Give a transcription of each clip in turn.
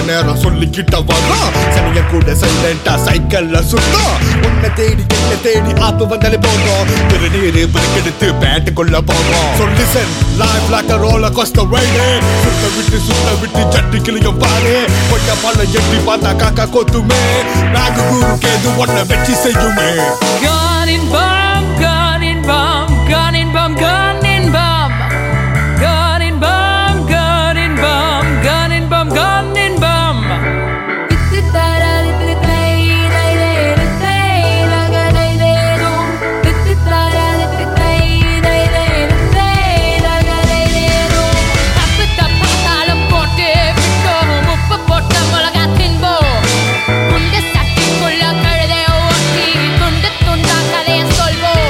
நேரம் சொல்லிக்கிட்ட வரும் சனிய கூட சைலண்டா சைக்கிள்ல சுத்தம் உன்னை தேடி என்ன தேடி ஆப்பு வந்தாலே போதும் திருநீரு பிரிக்கெடுத்து பேட்டுக்குள்ள போகும் சொல்லி சென் லைஃப் லைக் ரோல கோஸ்ட வைடு சுத்த விட்டு சுத்த விட்டு சட்டி கிளியும் பாரு கொஞ்சம் பல்ல எட்டி பார்த்தா காக்கா கொத்துமே நாகு குரு கேது ஒன்ன வெற்றி செய்யுமே Gun in bomb, gun in bomb, gun in bomb, gun in bomb. Gun in bomb, gun in bomb, gun in bomb, gun in bomb. தப்பு தப்பு தாளம் போட்டு விட்டோம் உப்பு போட்ட மிளகா தின்போம் குண்டு சட்டிக்குள்ள கழுதைய ஓட்டி துண்டு துண்டா கதைய சொல்வோம்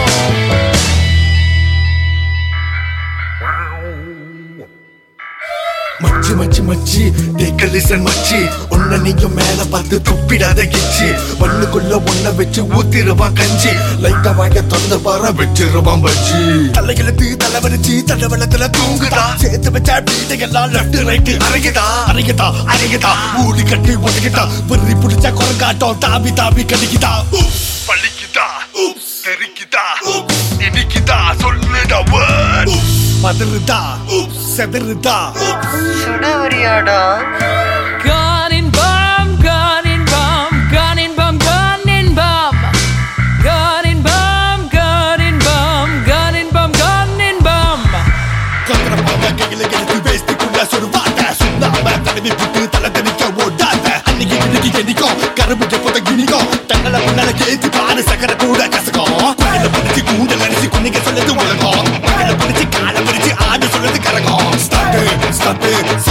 மச்சி மச்சி மச்சி டேக்க லிசன் மச்சி உன்ன நீங்க மேல பார்த்து துப்பிடாத கிச்சி மண்ணுக்குள்ள ஒன்ன வச்சு ஊத்திருவான் கஞ்சி லைட்டா வாங்க தொந்த பார வச்சிருவான் பச்சி தலையெழுத்து தலைவரிச்சு தலைவலத்துல தூங்குதா சேர்த்து வச்ச பீடையெல்லாம் லெஃப்ட் ரைட்டு அரைக்குதா அரைக்குதா அரைக்குதா ஊடி கட்டி ஒதுக்கிட்டா வெறி புடிச்ச குரங்காட்டம் தாவி தாவி கடிக்குதா உப்ஸ், பழிக்குதா உப்ஸ், தெரிக்குதா உப்ஸ், இனிக்குதா சொல்லுடா word. உப்ஸ், பதறுதா உப்ஸ், செதறுதா சுடவரியாடா Gun in bomb, gun in bomb, gun in bomb, gun in bomb. Gun in bomb, gun in bomb, gun in bomb, gun in bomb. கொந்தரப்பாக கையில எடுத்து வேஸ்டிக்குள்ள சொருவாட்ட சுண்ணாம தடவி புட்டு தலை தனிக்க ஓடாத அன்னைக்கு இன்னைக்கு எண்ணிக்கும் கரும்பு எப்போத கிணிக்கும் தங்களை முன்னால கேத்து பாரு சக்கர கூட கசக்கும் பகல பிடிச்சி கூண்டல் அடிச்சு குன்னிக்க சொல்லுது உலகம் பகல பிடிச்சி காலை பிடிச்சி ஆடு சொல்லுது கரகம் ஸ்டார்ட் ஸ்டார்ட்